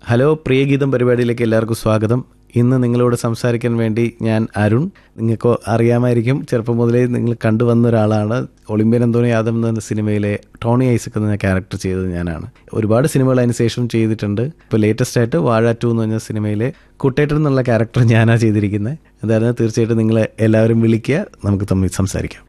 hello പ്രിയഗീതം പരിപാടിയിലേക്ക് എല്ലാവർക്കും സ്വാഗതം ഇന്ന് നിങ്ങളോട് സംസാരിക്കാൻ വേണ്ടി ഞാൻ അരുൺ നിങ്ങൾക്ക് അറിയാമായിരിക്കും ചെറുപ്പം മുതലേ നിങ്ങൾ കണ്ടുവന്ന ഒരാളാണ് ഒളിമ്പ്യൻ അന്തോണി യാദവ് എന്ന സിനിമയിലെ ടോണി ഐസക് എന്ന ക്യാരക്ടർ ചെയ്തത് ഞാനാണ് ഒരുപാട് സിനിമകൾ അതിന് ശേഷം ചെയ്തിട്ടുണ്ട് ഇപ്പോൾ ലേറ്റസ്റ്റ് ആയിട്ട് വാഴ ടു എന്ന് പറഞ്ഞ സിനിമയിലെ കുട്ടേട്ടൻ എന്നുള്ള ക്യാരക്ടർ ഞാനാണ് ചെയ്തിരിക്കുന്നത് അതായത് തീർച്ചയായിട്ടും നിങ്ങൾ എല്ലാവരും വിളിക്കുക നമുക്ക് തമ്മിൽ സംസാരിക്കാം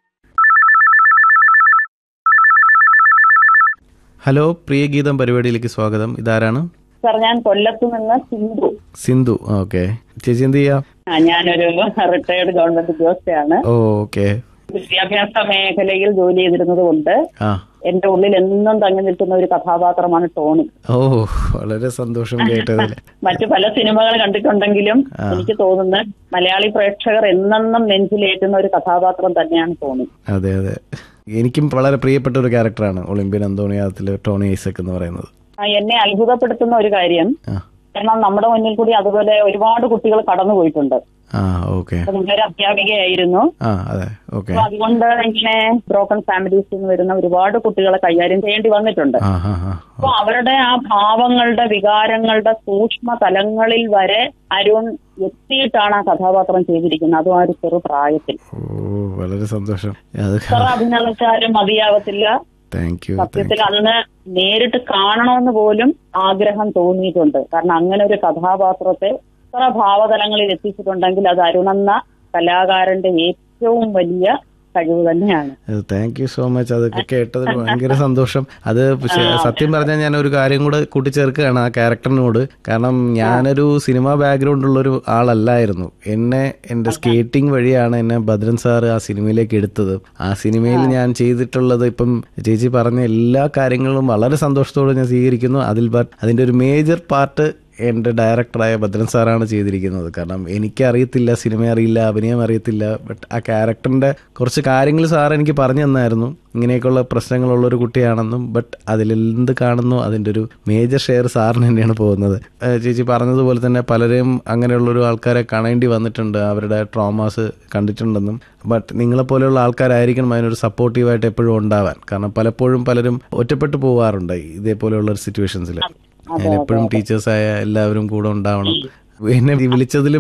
ഹലോ പ്രിയഗീതം പരിപാടിയിലേക്ക് സ്വാഗതം ഇതാരാണ് സാർ ഞാൻ കൊല്ലത്ത് നിന്ന് സിന്ധു സിന്ധു ഓക്കെ ചേച്ചി എന്ത് ചെയ്യാം ആ, ഞാനൊരു റിട്ടയർഡ് ഗവൺമെന്റ് ഉദ്യോഗസ്ഥയാണ് ഓ ഓക്കെ വിദ്യാഭ്യാസ മേഖലയിൽ ജോലി ചെയ്തിരുന്നത് കൊണ്ട് ആ എന്റെ ഉള്ളിൽ എന്നും തങ്ങി നിൽക്കുന്ന ഒരു കഥാപാത്രമാണ് ടോണി ഓ വളരെ സന്തോഷം കേട്ടതിൽ മറ്റു പല സിനിമകൾ കണ്ടിട്ടുണ്ടെങ്കിലും എനിക്ക് തോന്നുന്നു മലയാളി പ്രേക്ഷകർ എന്നെന്നും നെഞ്ചിലേറ്റുന്ന ഒരു കഥാപാത്രം തന്നെയാണ് ടോണി അതെ അതെ എനിക്കും വളരെ പ്രിയപ്പെട്ട ഒരു ക്യാരക്ടറാണ് ഒളിമ്പ്യൻ അന്തോണിയാത്തിലെ ടോണി ഐസക് എന്ന് പറയുന്നത് ആ, എന്നെ അത്ഭുതപ്പെടുത്തുന്ന ഒരു കാര്യം ആ കാരണം നമ്മുടെ മുന്നിൽ കൂടി അതുപോലെ ഒരുപാട് കുട്ടികൾ കടന്നു പോയിട്ടുണ്ട് ആ ഓക്കെ അപ്പൊ നിങ്ങളൊരു അധ്യാപികയായിരുന്നു ആ അതെ ഓക്കെ അപ്പൊ അതുകൊണ്ട് ഇങ്ങനെ ബ്രോക്കൺ ഫാമിലീസിൽ നിന്ന് വരുന്ന ഒരുപാട് കുട്ടികളെ കൈകാര്യം ചെയ്യേണ്ടി വന്നിട്ടുണ്ട് ആ ആ ആ അപ്പൊ അവരുടെ ആ ഭാവങ്ങളുടെ വികാരങ്ങളുടെ സൂക്ഷ്മ തലങ്ങളിൽ വരെ അരുൺ എത്തിയിട്ടാണ് ആ കഥാപാത്രം ചെയ്തിരിക്കുന്നത് അതും ആ ഒരു ചെറു പ്രായത്തിൽ ഓ വളരെ സന്തോഷം അത് എത്ര അഭിനയിച്ചാലും മതിയാവത്തില്ല താങ്ക് യു സത്യത്തിൽ അന്ന് നേരിട്ട് കാണണമെന്ന് പോലും ആഗ്രഹം തോന്നിയിട്ടുണ്ട് കാരണം അങ്ങനെ ഒരു കഥാപാത്രത്തെ എത്ര ഭാവതലങ്ങളിൽ എത്തിച്ചിട്ടുണ്ടെങ്കിൽ അത് അരുണെന്ന കലാകാരന്റെ ഏറ്റവും വലിയ കഴിവ് തന്നെയാണ് താങ്ക് യു സോ മച്ച് അതൊക്കെ കേട്ടതിൽ ഭയങ്കര സന്തോഷം അത് പക്ഷേ സത്യം പറഞ്ഞാൽ ഞാൻ ഒരു കാര്യം കൂടെ കൂട്ടിച്ചേർക്കുകയാണ് ആ ക്യാരക്ടറിനോട് കാരണം ഞാനൊരു സിനിമ ബാക്ക്ഗ്രൗണ്ട് ഉള്ള ഒരു ആളല്ലായിരുന്നു എന്നെ എൻ്റെ സ്കേറ്റിംഗ് വഴിയാണ് എന്നെ ഭദ്രൻ സാർ ആ സിനിമയിലേക്ക് എടുത്തത് ആ സിനിമയിൽ ഞാൻ ചെയ്തിട്ടുള്ളത് ഇപ്പം ചേച്ചി പറഞ്ഞ എല്ലാ കാര്യങ്ങളും വളരെ സന്തോഷത്തോടെ ഞാൻ സ്വീകരിക്കുന്നു അതിൽ ബട്ട് അതിൻ്റെ ഒരു മേജർ പാർട്ട് എൻ്റെ ഡയറക്ടറായ ഭദ്രൻ സാറാണ് ചെയ്തിരിക്കുന്നത് കാരണം എനിക്കറിയത്തില്ല സിനിമ അറിയില്ല അഭിനയം അറിയത്തില്ല ബട്ട് ആ ക്യാരക്ടറിൻ്റെ കുറച്ച് കാര്യങ്ങൾ സാർ എനിക്ക് പറഞ്ഞു തന്നായിരുന്നു ഇങ്ങനെയൊക്കെയുള്ള പ്രശ്നങ്ങളുള്ള ഒരു കുട്ടിയാണെന്നും ബട്ട് അതിലെന്ത് കാണുന്നു അതിൻ്റെ ഒരു മേജർ ഷെയർ സാറിന് തന്നെയാണ് പോകുന്നത് ഏഹ് ചേച്ചി പറഞ്ഞതുപോലെ തന്നെ പലരെയും അങ്ങനെയുള്ളൊരു ആൾക്കാരെ കാണേണ്ടി വന്നിട്ടുണ്ട് അവരുടെ ട്രോമാസ് കണ്ടിട്ടുണ്ടെന്നും ബട്ട് നിങ്ങളെപ്പോലെയുള്ള ആൾക്കാരായിരിക്കണം അതിനൊരു സപ്പോർട്ടീവായിട്ട് എപ്പോഴും ഉണ്ടാവാൻ കാരണം പലപ്പോഴും പലരും ഒറ്റപ്പെട്ടു പോവാറുണ്ട് ഇതേപോലെയുള്ള ഒരു സിറ്റുവേഷൻസിൽ അതിലെപ്പോഴും ടീച്ചേഴ്സായ എല്ലാവരും കൂടെ ഉണ്ടാവണം എന്നെ വിളിച്ചതിലും